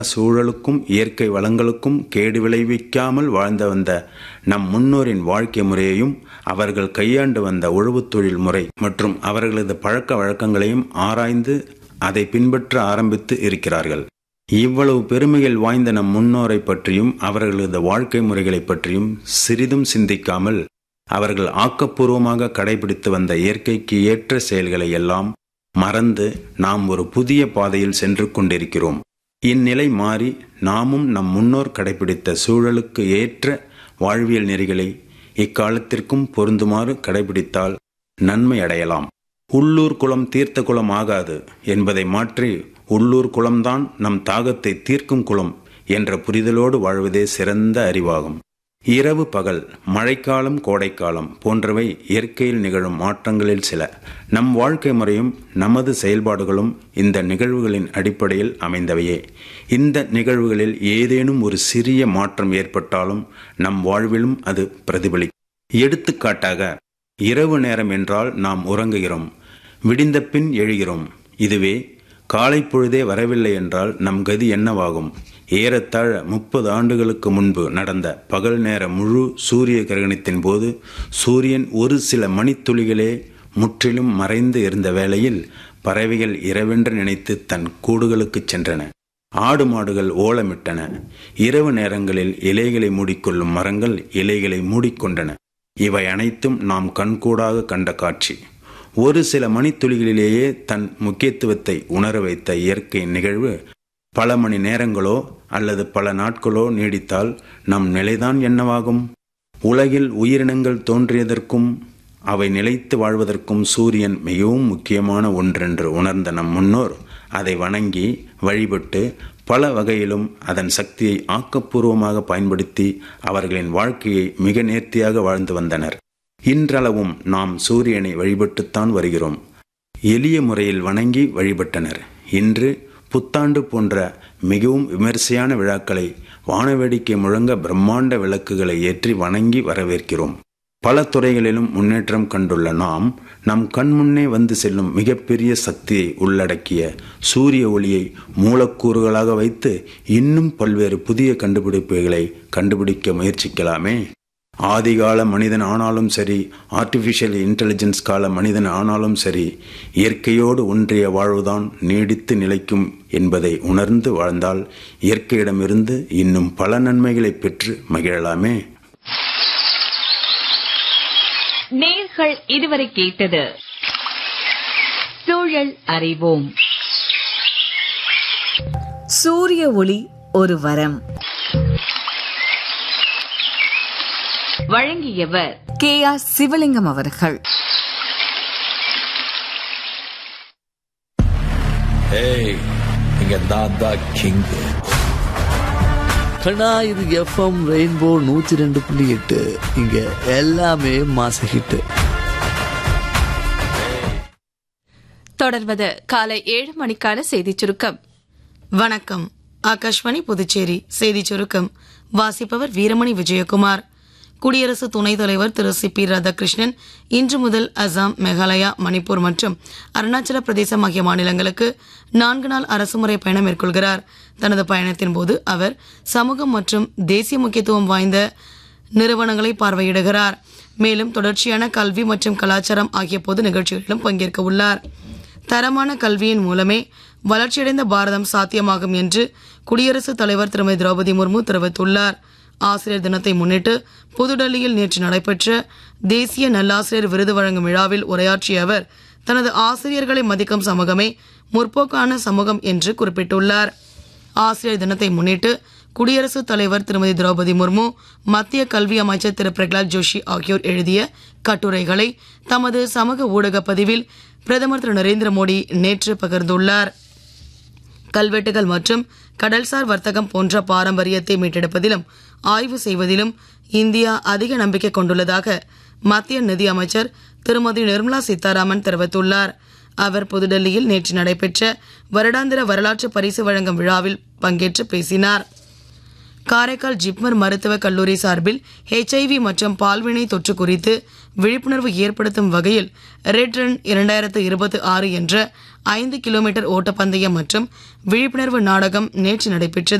சூழலுக்கும் இயற்கை வளங்களுக்கும் கேடு விளைவிக்காமல் வாழ்ந்து வந்த நம் முன்னோரின் வாழ்க்கை முறையையும் அவர்கள் கையாண்டு வந்த உழவுத் தொழில் முறை மற்றும் அவர்களது பழக்க வழக்கங்களையும் ஆராய்ந்து அதை பின்பற்ற ஆரம்பித்து இருக்கிறார்கள் இவ்வளவு பெருமைகள் வாய்ந்த நம் முன்னோரை பற்றியும் அவர்களது வாழ்க்கை முறைகளை பற்றியும் சிறிதும் சிந்திக்காமல் அவர்கள் ஆக்கப்பூர்வமாக கடைபிடித்து வந்த இயற்கைக்கு ஏற்ற செயல்களை எல்லாம் மறந்து நாம் ஒரு புதிய பாதையில் சென்று கொண்டிருக்கிறோம் இந்நிலை மாறி நாமும் நம் முன்னோர் கடைபிடித்த சூழலுக்கு ஏற்ற வாழ்வியல் நெறிகளை இக்காலத்திற்கும் பொருந்துமாறு கடைபிடித்தால் நன்மை அடையலாம் உள்ளூர் குளம் தீர்த்த குளம் ஆகாது என்பதை மாற்றி உள்ளூர் குளம்தான் நம் தாகத்தை தீர்க்கும் குளம் என்ற புரிதலோடு வாழ்வதே சிறந்த அறிவாகும் இரவு பகல் மழைக்காலம் கோடைக்காலம் போன்றவை இயற்கையில் நிகழும் மாற்றங்களில் சில நம் வாழ்க்கை முறையும் நமது செயல்பாடுகளும் இந்த நிகழ்வுகளின் அடிப்படையில் அமைந்தவையே இந்த நிகழ்வுகளில் ஏதேனும் ஒரு சிறிய மாற்றம் ஏற்பட்டாலும் நம் வாழ்விலும் அது பிரதிபலிக்கும் எடுத்துக்காட்டாக இரவு நேரம் என்றால் நாம் உறங்குகிறோம் விடிந்த பின் எழுகிறோம் இதுவே காலை பொழுதே வரவில்லை என்றால் நம் கதி என்னவாகும் ஏறத்தாழ முப்பது ஆண்டுகளுக்கு முன்பு நடந்த பகல் நேர முழு சூரிய கிரகணத்தின் போது சூரியன் ஒரு சில மணித்துளிகளே முற்றிலும் மறைந்து இருந்த வேளையில் பறவைகள் இரவென்று நினைத்து தன் கூடுகளுக்கு சென்றன ஆடு மாடுகள் ஓலமிட்டன இரவு நேரங்களில் இலைகளை மூடிக்கொள்ளும் மரங்கள் இலைகளை மூடிக்கொண்டன இவை அனைத்தும் நாம் கண்கூடாக கண்ட காட்சி ஒரு சில மணித்துளிகளிலேயே தன் முக்கியத்துவத்தை உணர வைத்த இயற்கை நிகழ்வு பல மணி நேரங்களோ அல்லது பல நாட்களோ நீடித்தால் நம் நிலைதான் என்னவாகும் உலகில் உயிரினங்கள் தோன்றியதற்கும் அவை நிலைத்து வாழ்வதற்கும் சூரியன் மிகவும் முக்கியமான ஒன்றென்று உணர்ந்த நம் முன்னோர் அதை வணங்கி வழிபட்டு பல வகையிலும் அதன் சக்தியை ஆக்கப்பூர்வமாக பயன்படுத்தி அவர்களின் வாழ்க்கையை மிக நேர்த்தியாக வாழ்ந்து வந்தனர் இன்றளவும் நாம் சூரியனை வழிபட்டுத்தான் வருகிறோம் எளிய முறையில் வணங்கி வழிபட்டனர் இன்று புத்தாண்டு போன்ற மிகவும் விமரிசையான விழாக்களை வானவேடிக்கை முழங்க பிரம்மாண்ட விளக்குகளை ஏற்றி வணங்கி வரவேற்கிறோம் பல துறைகளிலும் முன்னேற்றம் கண்டுள்ள நாம் நம் கண்முன்னே வந்து செல்லும் மிகப்பெரிய சக்தியை உள்ளடக்கிய சூரிய ஒளியை மூலக்கூறுகளாக வைத்து இன்னும் பல்வேறு புதிய கண்டுபிடிப்புகளை கண்டுபிடிக்க முயற்சிக்கலாமே ஆதிகால மனிதன் ஆனாலும் சரி ஆர்டிஃபிஷியல் இன்டெலிஜென்ஸ் கால மனிதன் ஆனாலும் சரி இயற்கையோடு ஒன்றிய வாழ்வுதான் நீடித்து நிலைக்கும் என்பதை உணர்ந்து வாழ்ந்தால் இயற்கையிடமிருந்து இன்னும் பல நன்மைகளை பெற்று மகிழலாமே நேர்கள் இதுவரை கேட்டது சூழல் அறிவோம் சூரிய ஒளி ஒரு வரம் வழங்கியவர் கே ஆர் சிவலிங்கம் அவர்கள் ஏய் இங்க நான் தான் கிங் கண்ணா இது எஃப்எம் ரெயின்போ நூத்தி ரெண்டு புள்ளி எட்டு இங்க எல்லாமே மாச ஹிட் தொடர்வது காலை ஏழு மணிக்கான செய்திச் சுருக்கம் வணக்கம் ஆகாஷ்வாணி புதுச்சேரி செய்திச் சுருக்கம் வாசிப்பவர் வீரமணி விஜயகுமார் குடியரசு துணைத் தலைவர் திரு சி பி ராதாகிருஷ்ணன் இன்று முதல் அசாம் மேகாலயா மணிப்பூர் மற்றும் அருணாச்சல பிரதேசம் ஆகிய மாநிலங்களுக்கு நான்கு நாள் அரசுமுறை பயணம் மேற்கொள்கிறார் தனது பயணத்தின் போது அவர் சமூகம் மற்றும் தேசிய முக்கியத்துவம் வாய்ந்த நிறுவனங்களை பார்வையிடுகிறார் மேலும் தொடர்ச்சியான கல்வி மற்றும் கலாச்சாரம் ஆகிய பொது நிகழ்ச்சிகளிலும் பங்கேற்க உள்ளார் தரமான கல்வியின் மூலமே வளர்ச்சியடைந்த பாரதம் சாத்தியமாகும் என்று குடியரசுத் தலைவர் திருமதி திரௌபதி முர்மு தெரிவித்துள்ளார் ஆசிரியர் தினத்தை முன்னிட்டு புதுடெல்லியில் நேற்று நடைபெற்ற தேசிய நல்லாசிரியர் விருது வழங்கும் விழாவில் உரையாற்றிய அவர் தனது ஆசிரியர்களை மதிக்கும் சமூகமே முற்போக்கான சமூகம் என்று குறிப்பிட்டுள்ளார் ஆசிரியர் தினத்தை முன்னிட்டு குடியரசுத் தலைவர் திருமதி திரௌபதி முர்மு மத்திய கல்வி அமைச்சர் திரு பிரகலாத் ஜோஷி ஆகியோர் எழுதிய கட்டுரைகளை தமது சமூக ஊடக பதிவில் பிரதமர் திரு நரேந்திர மோடி நேற்று பகிர்ந்துள்ளார் கல்வெட்டுகள் மற்றும் கடல்சார் வர்த்தகம் போன்ற பாரம்பரியத்தை மீட்டெடுப்பதிலும் ஆய்வு செய்வதிலும் இந்தியா அதிக நம்பிக்கை கொண்டுள்ளதாக மத்திய நிதி அமைச்சர் திருமதி நிர்மலா சீதாராமன் தெரிவித்துள்ளார் அவர் புதுடெல்லியில் நேற்று நடைபெற்ற வருடாந்திர வரலாற்று பரிசு வழங்கும் விழாவில் பங்கேற்று பேசினார் காரைக்கால் ஜிப்மர் மருத்துவக் கல்லூரி சார்பில் ஹெச்ஐவி மற்றும் பால்வினை தொற்று குறித்து விழிப்புணர்வு ஏற்படுத்தும் வகையில் ரெட் ரன் இரண்டாயிரத்து இருபத்தி ஆறு என்ற ஐந்து கிலோமீட்டர் ஓட்டப்பந்தயம் மற்றும் விழிப்புணர்வு நாடகம் நேற்று நடைபெற்றது